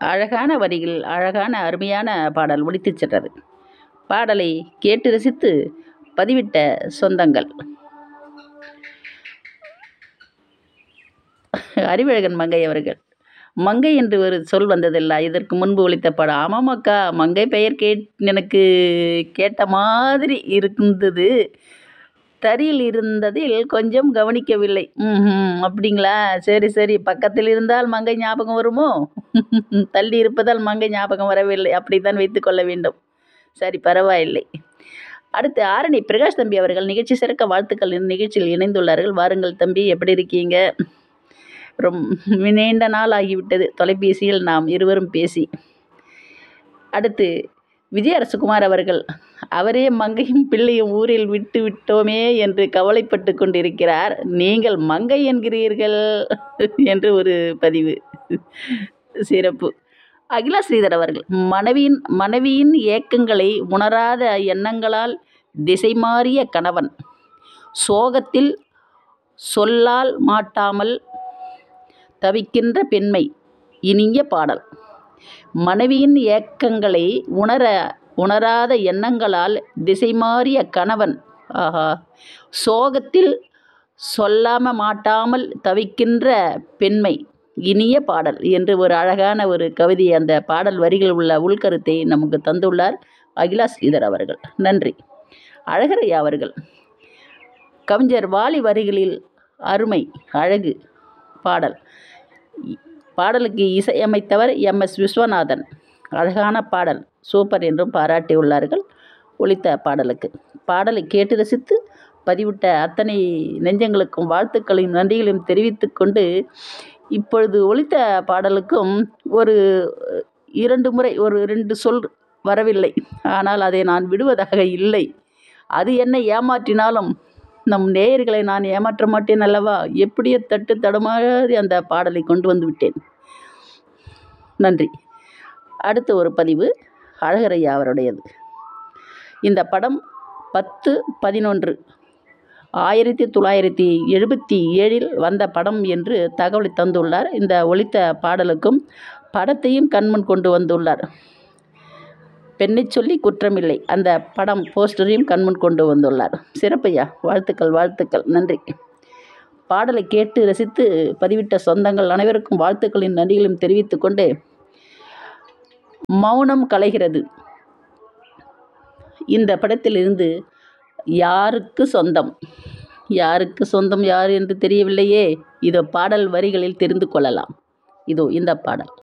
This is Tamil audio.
அழகான வரிகள் அழகான அருமையான பாடல் ஒலித்துச் சென்றது பாடலை கேட்டு ரசித்து பதிவிட்ட சொந்தங்கள் அறிவழகன் மங்கை அவர்கள் மங்கை என்று ஒரு சொல் வந்ததில்ல இதற்கு முன்பு ஒலித்த படம் ஆமாம் அக்கா மங்கை பெயர் கேட் எனக்கு கேட்ட மாதிரி இருந்தது தரியில் இருந்ததில் கொஞ்சம் கவனிக்கவில்லை ம் அப்படிங்களா சரி சரி பக்கத்தில் இருந்தால் மங்கை ஞாபகம் வருமோ தள்ளி இருப்பதால் மங்கை ஞாபகம் வரவில்லை அப்படித்தான் வைத்துக்கொள்ள வேண்டும் சரி பரவாயில்லை அடுத்து ஆரணி பிரகாஷ் தம்பி அவர்கள் நிகழ்ச்சி சிறக்க வாழ்த்துக்கள் நிகழ்ச்சியில் இணைந்துள்ளார்கள் வாருங்கள் தம்பி எப்படி இருக்கீங்க ரொம்ப நீண்ட நாள் ஆகிவிட்டது தொலைபேசியில் நாம் இருவரும் பேசி அடுத்து விஜயரசகுமார் அவர்கள் அவரே மங்கையும் பிள்ளையும் ஊரில் விட்டு விட்டோமே என்று கவலைப்பட்டு கொண்டிருக்கிறார் நீங்கள் மங்கை என்கிறீர்கள் என்று ஒரு பதிவு சிறப்பு அகிலா ஸ்ரீதர் அவர்கள் மனைவியின் மனைவியின் ஏக்கங்களை உணராத எண்ணங்களால் திசை மாறிய கணவன் சோகத்தில் சொல்லால் மாட்டாமல் தவிக்கின்ற பெண்மை இனிய பாடல் மனைவியின் ஏக்கங்களை உணர உணராத எண்ணங்களால் திசை மாறிய கணவன் ஆஹா சோகத்தில் சொல்லாம மாட்டாமல் தவிக்கின்ற பெண்மை இனிய பாடல் என்று ஒரு அழகான ஒரு கவிதை அந்த பாடல் வரிகள் உள்ள உள்கருத்தை நமக்கு தந்துள்ளார் அகிலா ஸ்ரீதர் அவர்கள் நன்றி அழகரையா அவர்கள் கவிஞர் வாலி வரிகளில் அருமை அழகு பாடல் பாடலுக்கு இசையமைத்தவர் எம் எஸ் விஸ்வநாதன் அழகான பாடல் சூப்பர் என்றும் பாராட்டியுள்ளார்கள் ஒலித்த பாடலுக்கு பாடலை கேட்டு ரசித்து பதிவிட்ட அத்தனை நெஞ்சங்களுக்கும் வாழ்த்துக்களையும் நன்றிகளையும் தெரிவித்து கொண்டு இப்பொழுது ஒலித்த பாடலுக்கும் ஒரு இரண்டு முறை ஒரு ரெண்டு சொல் வரவில்லை ஆனால் அதை நான் விடுவதாக இல்லை அது என்னை ஏமாற்றினாலும் நம் நேயர்களை நான் ஏமாற்ற மாட்டேன் அல்லவா எப்படியோ தட்டு தடுமாறி அந்த பாடலை கொண்டு வந்து விட்டேன் நன்றி அடுத்த ஒரு பதிவு அழகரையா அவருடையது இந்த படம் பத்து பதினொன்று ஆயிரத்தி தொள்ளாயிரத்தி எழுபத்தி ஏழில் வந்த படம் என்று தகவலை தந்துள்ளார் இந்த ஒலித்த பாடலுக்கும் படத்தையும் கண்முன் கொண்டு வந்துள்ளார் பெண்ணை சொல்லி குற்றமில்லை அந்த படம் போஸ்டரையும் கண்முன் கொண்டு வந்துள்ளார் சிறப்பையா வாழ்த்துக்கள் வாழ்த்துக்கள் நன்றி பாடலை கேட்டு ரசித்து பதிவிட்ட சொந்தங்கள் அனைவருக்கும் வாழ்த்துக்களின் நன்றிகளையும் தெரிவித்து கொண்டு மௌனம் கலைகிறது இந்த படத்திலிருந்து யாருக்கு சொந்தம் யாருக்கு சொந்தம் யார் என்று தெரியவில்லையே இதோ பாடல் வரிகளில் தெரிந்து கொள்ளலாம் இதோ இந்த பாடல்